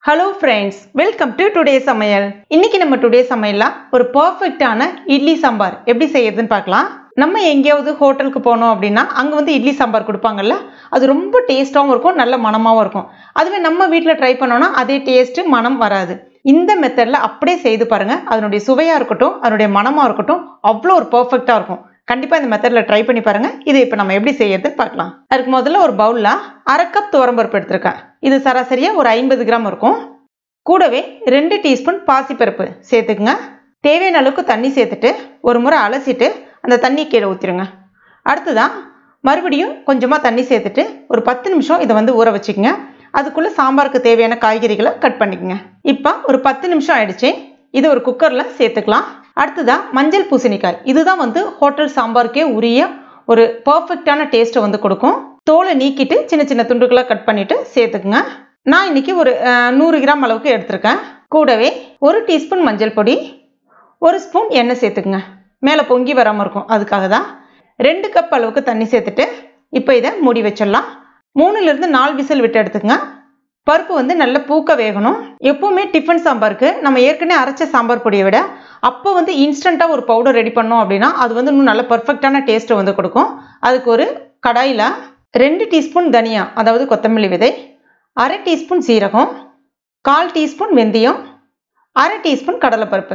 hello friends welcome to today சமையல் இன்னைக்கு நம்ம டுடே சமையல்ல ஒரு பர்ஃபெக்டான இட்லி சாம்பார் எப்படி செய்யறதுன்னு பார்க்கலாம் நம்ம எங்கேயாவது ஹோட்டலுக்கு போனோம் அப்படின்னா அங்கே வந்து இட்லி சாம்பார் கொடுப்பாங்கல்ல அது ரொம்ப டேஸ்ட்டாகவும் இருக்கும் நல்ல மனமாகவும் இருக்கும் அதுவே நம்ம வீட்டில் ட்ரை பண்ணோம்னா அதே டேஸ்ட்டு மனம் வராது இந்த மெத்தடில் அப்படியே செய்து பாருங்க அதனுடைய சுவையாக இருக்கட்டும் அதனுடைய மனமாக இருக்கட்டும் அவ்வளோ ஒரு பர்ஃபெக்டாக இருக்கும் கண்டிப்பாக இந்த மெத்தடில் ட்ரை பண்ணி பாருங்க இது இப்போ நம்ம எப்படி செய்யறதுன்னு பார்க்கலாம் அதுக்கு முதல்ல ஒரு பவுலில் அரை கப் துவரம்பருப்பு எடுத்திருக்கேன் இது சராசரியாக ஒரு ஐம்பது கிராம் இருக்கும் கூடவே ரெண்டு டீஸ்பூன் பாசிப்பருப்பு சேர்த்துக்குங்க தேவையான அளவுக்கு தண்ணி சேர்த்துட்டு ஒரு முறை அலசிட்டு அந்த தண்ணி கீழே ஊற்றிடுங்க அடுத்ததான் மறுபடியும் கொஞ்சமாக தண்ணி சேர்த்துட்டு ஒரு பத்து நிமிஷம் இதை வந்து ஊற வச்சுக்கோங்க அதுக்குள்ளே சாம்பாருக்கு தேவையான காய்கறிகளை கட் பண்ணிக்கோங்க இப்போ ஒரு பத்து நிமிஷம் ஆயிடுச்சு இது ஒரு குக்கரில் சேர்த்துக்கலாம் அடுத்ததான் மஞ்சள் பூசணிக்காய் இதுதான் வந்து ஹோட்டல் சாம்பாருக்கே உரிய ஒரு பர்ஃபெக்டான டேஸ்ட்டை வந்து கொடுக்கும் தோலை நீக்கிட்டு சின்ன சின்ன துண்டுகளாக கட் பண்ணிட்டு சேர்த்துக்குங்க நான் இன்னைக்கு ஒரு அஹ், நூறு கிராம் அளவுக்கு எடுத்திருக்கேன் கூடவே ஒரு டீஸ்பூன் மஞ்சள் பொடி ஒரு ஸ்பூன் எண்ணெய் சேர்த்துக்குங்க மேலே பொங்கி வராமல் இருக்கும் அதுக்காக தான் ரெண்டு கப் அளவுக்கு தண்ணி சேர்த்துட்டு இப்போ இதை மூடி வச்சிடலாம் மூணுலேருந்து நாலு விசில் விட்டு எடுத்துக்கங்க பருப்பு வந்து நல்ல பூக்க வேகணும் எப்பவுமே டிஃபன் சாம்பாருக்கு நம்ம ஏற்கனவே அரைச்ச சாம்பார் பொடியை விட அப்போ வந்து இன்ஸ்டண்ட்டாக ஒரு பவுடர் ரெடி பண்ணோம் அப்படின்னா அது வந்து இன்னும் நல்ல பர்ஃபெக்டான டேஸ்ட்டை வந்து கொடுக்கும் அதுக்கு ஒரு கடாயில் ரெண்டு டீஸ்பூன் தனியா அதாவது கொத்தமல்லி விதை அரை டீஸ்பூன் சீரகம் கால் டீஸ்பூன் வெந்தயம் அரை டீஸ்பூன் கடலைப்பருப்பு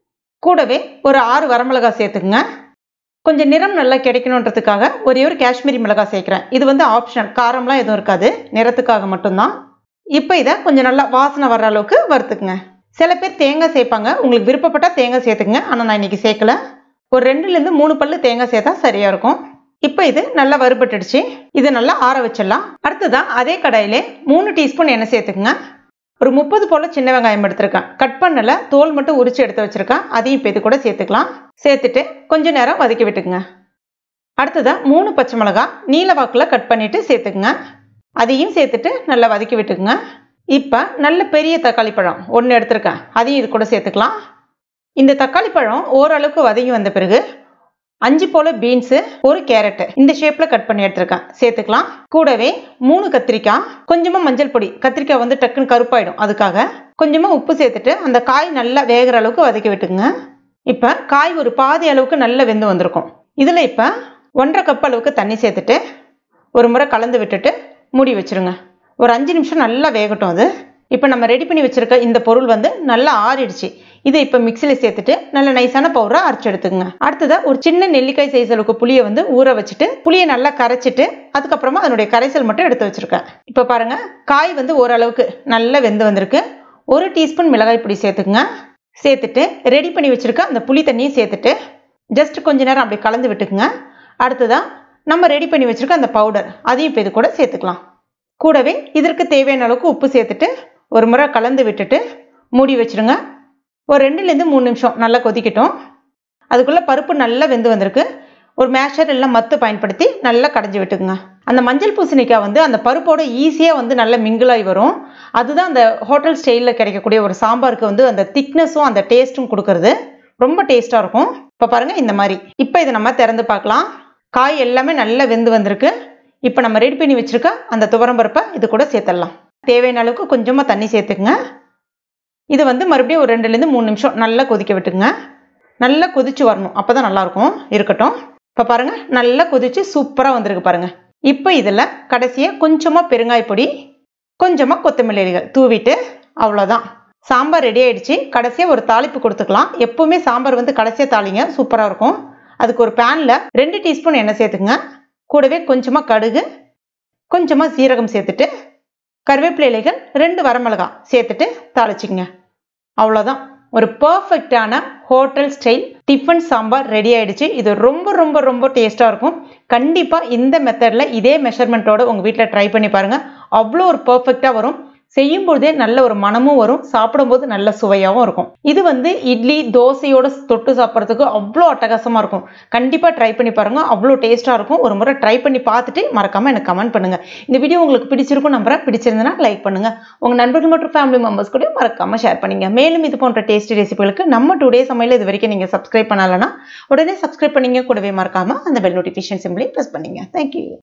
கூடவே ஒரு ஆறு வரமிளகாய் சேர்த்துக்குங்க கொஞ்சம் நிறம் நல்லா கிடைக்கணுன்றதுக்காக ஒரே ஒரு காஷ்மீரி மிளகாய் சேர்க்குறேன் இது வந்து ஆப்ஷனல் காரம்லாம் எதுவும் இருக்காது நிறத்துக்காக மட்டும்தான் இப்போ இதை கொஞ்சம் நல்லா வாசனை வர்ற அளவுக்கு வறுத்துக்குங்க சில பேர் தேங்காய் சேர்ப்பாங்க உங்களுக்கு விருப்பப்பட்டால் தேங்காய் சேர்த்துக்குங்க ஆனால் நான் இன்னைக்கு சேர்க்கல ஒரு ரெண்டுலேருந்து மூணு பல்லு தேங்காய் சேர்த்தா சரியாக இருக்கும் இப்போ இது நல்லா வறுபட்டுடுச்சு இது நல்லா ஆற வச்சிடலாம் அடுத்ததான் அதே கடாயிலே மூணு டீஸ்பூன் எண்ணெய் சேர்த்துக்குங்க ஒரு முப்பது போல சின்ன வெங்காயம் எடுத்திருக்கேன் கட் பண்ணல தோல் மட்டும் உரிச்சு எடுத்து வச்சிருக்கேன் அதையும் இப்போ இது கூட சேர்த்துக்கலாம் சேர்த்துட்டு கொஞ்ச நேரம் வதக்கி விட்டுக்குங்க அடுத்ததா மூணு பச்சை மிளகாய் நீல வாக்கில் கட் பண்ணிட்டு சேர்த்துக்குங்க அதையும் சேர்த்துட்டு நல்லா வதக்கி விட்டுக்குங்க இப்போ நல்ல பெரிய தக்காளி பழம் ஒன்று எடுத்திருக்கேன் அதையும் இது கூட சேர்த்துக்கலாம் இந்த தக்காளி பழம் ஓரளவுக்கு வதங்கி வந்த பிறகு அஞ்சு போல பீன்ஸு ஒரு கேரட்டு இந்த ஷேப்ல கட் பண்ணி எடுத்திருக்கேன் சேர்த்துக்கலாம் கூடவே மூணு கத்திரிக்காய் கொஞ்சமா மஞ்சள் பொடி கத்திரிக்காய் வந்து டக்குன்னு கருப்பாயிடும் அதுக்காக கொஞ்சமா உப்பு சேர்த்துட்டு அந்த காய் நல்லா வேகிற அளவுக்கு வதக்கி விட்டுங்க இப்போ காய் ஒரு பாதி அளவுக்கு நல்லா வெந்து வந்திருக்கும் இதில் இப்போ ஒன்றரை கப் அளவுக்கு தண்ணி சேர்த்துட்டு ஒரு முறை கலந்து விட்டுட்டு மூடி வச்சிருங்க ஒரு அஞ்சு நிமிஷம் நல்லா வேகட்டும் அது இப்போ நம்ம ரெடி பண்ணி வச்சிருக்க இந்த பொருள் வந்து நல்லா ஆறிடுச்சு இதை இப்போ மிக்சியில் சேர்த்துட்டு நல்ல நைஸான பவுடராக அரைச்சு எடுத்துக்கங்க அடுத்ததா ஒரு சின்ன நெல்லிக்காய் சைஸ் அளவுக்கு புளியை வந்து ஊற வச்சுட்டு புளியை நல்லா கரைச்சிட்டு அதுக்கப்புறமா அதனுடைய கரைசல் மட்டும் எடுத்து வச்சிருக்கேன் இப்போ பாருங்க காய் வந்து ஓரளவுக்கு நல்லா வெந்து வந்திருக்கு ஒரு டீஸ்பூன் மிளகாய் பொடி சேர்த்துக்குங்க சேர்த்துட்டு ரெடி பண்ணி வச்சிருக்க அந்த புளி தண்ணியும் சேர்த்துட்டு ஜஸ்ட் கொஞ்ச நேரம் அப்படி கலந்து விட்டுக்குங்க அடுத்ததா நம்ம ரெடி பண்ணி வச்சிருக்க அந்த பவுடர் அதையும் இப்போ இது கூட சேர்த்துக்கலாம் கூடவே இதற்கு தேவையான அளவுக்கு உப்பு சேர்த்துட்டு ஒரு முறை கலந்து விட்டுட்டு மூடி வச்சிருங்க ஒரு ரெண்டுலேருந்து மூணு நிமிஷம் நல்லா கொதிக்கட்டும் அதுக்குள்ளே பருப்பு நல்லா வெந்து வந்திருக்கு ஒரு மேஷர் எல்லாம் மத்து பயன்படுத்தி நல்லா கடைஞ்சி விட்டுக்குங்க அந்த மஞ்சள் பூசணிக்காய் வந்து அந்த பருப்போட ஈஸியாக வந்து நல்லா மிங்கிளாகி வரும் அதுதான் அந்த ஹோட்டல் ஸ்டைலில் கிடைக்கக்கூடிய ஒரு சாம்பாருக்கு வந்து அந்த திக்னஸும் அந்த டேஸ்ட்டும் கொடுக்கறது ரொம்ப டேஸ்ட்டாக இருக்கும் இப்போ பாருங்கள் இந்த மாதிரி இப்போ இதை நம்ம திறந்து பார்க்கலாம் காய் எல்லாமே நல்லா வெந்து வந்திருக்கு இப்போ நம்ம ரெடி பண்ணி வச்சிருக்க அந்த துவரம்பருப்பை இது கூட சேர்த்துடலாம் தேவையான அளவுக்கு கொஞ்சமாக தண்ணி சேர்த்துக்குங்க இது வந்து மறுபடியும் ஒரு ரெண்டுலேருந்து மூணு நிமிஷம் நல்லா கொதிக்க விட்டுங்க நல்லா கொதிச்சு வரணும் அப்போ தான் நல்லாயிருக்கும் இருக்கட்டும் இப்போ பாருங்கள் நல்லா கொதிச்சு சூப்பராக வந்திருக்கு பாருங்கள் இப்போ இதில் கடைசியாக கொஞ்சமாக பெருங்காய பொடி கொஞ்சமாக கொத்தமல்லி இலைகள் தூவிட்டு அவ்வளோதான் சாம்பார் ரெடி ஆயிடுச்சு கடைசியாக ஒரு தாளிப்பு கொடுத்துக்கலாம் எப்பவுமே சாம்பார் வந்து கடைசியாக தாளிங்க சூப்பராக இருக்கும் அதுக்கு ஒரு பேனில் ரெண்டு டீஸ்பூன் எண்ணெய் சேர்த்துங்க கூடவே கொஞ்சமாக கடுகு கொஞ்சமாக சீரகம் சேர்த்துட்டு கருவேப்பிலை இலைகள் ரெண்டு வரமிளகாய் சேர்த்துட்டு தாளிச்சிங்க அவ்வளோதான் ஒரு பர்ஃபெக்டான hotel style tiffin sambar ready ஆயிடுச்சு இது ரொம்ப ரொம்ப ரொம்ப டேஸ்ட்டாக இருக்கும் கண்டிப்பாக இந்த மெத்தடில் இதே மெஷர்மெண்ட்டோட உங்கள் வீட்டில் ட்ரை பண்ணி பாருங்கள் அவ்வளோ ஒரு பர்ஃபெக்டாக வரும் செய்யும் பொழுதே நல்ல ஒரு மனமும் வரும் சாப்பிடும்போது நல்ல சுவையாகவும் இருக்கும் இது வந்து இட்லி தோசையோட தொட்டு சாப்பிட்றதுக்கு அவ்வளோ அட்டகாசமாக இருக்கும் கண்டிப்பாக ட்ரை பண்ணி பாருங்கள் அவ்வளோ டேஸ்ட்டாக இருக்கும் ஒரு முறை ட்ரை பண்ணி பார்த்துட்டு மறக்காமல் எனக்கு கமெண்ட் பண்ணுங்கள் இந்த வீடியோ உங்களுக்கு பிடிச்சிருக்கும் நம்புறேன் பிடிச்சிருந்தனா லைக் பண்ணுங்கள் உங்கள் நண்பர்கள் மற்றும் ஃபேமிலி மெம்பர்ஸ் கூட மறக்காமல் ஷேர் பண்ணுங்க மேலும் இது போன்ற டேஸ்டி ரெசிபிகளுக்கு நம்ம டுடே சமையல் இது வரைக்கும் நீங்கள் சப்ஸ்கிரைப் பண்ணலன்னா உடனே சப்ஸ்கிரைப் பண்ணீங்க கூடவே மறக்காமல் அந்த பெல் நோட்டிஃபிகேஷன் சிம்பிளையும் ப்ரெஸ் பண்ணுங்க தேங்க்யூ